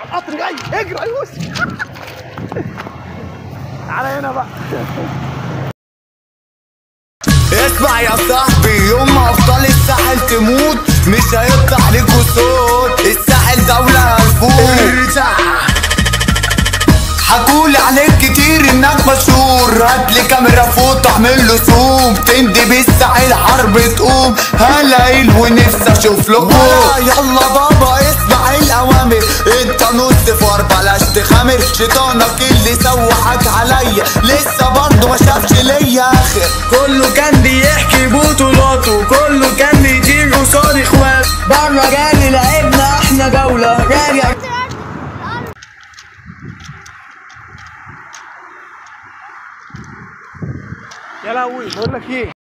قطر جاي اجري يا يوسف تعالى هنا بقى اسمع يا صاحبي يوم ما افضل الساحل تموت مش هيطلع لكوا صوت الساحل دولة هنفوت حكولي عليك كتير انك مشهور هاتلي كاميرا فوت اعمل له زوم تندي بالساحل حرب تقوم هلاقيل ونفسي اشوف لكم يلا بابا اسمع الاوامر انت نص فار بلاش تخامر شيطانك اللي سوحك عليا لسه برضه ما شافش ليا اخر كله كان بيحكي بطولاته كله كان بيطير قصاد اخوات بره جالي لعبنا احنا جولة راجع يا لهوي بقول لك ايه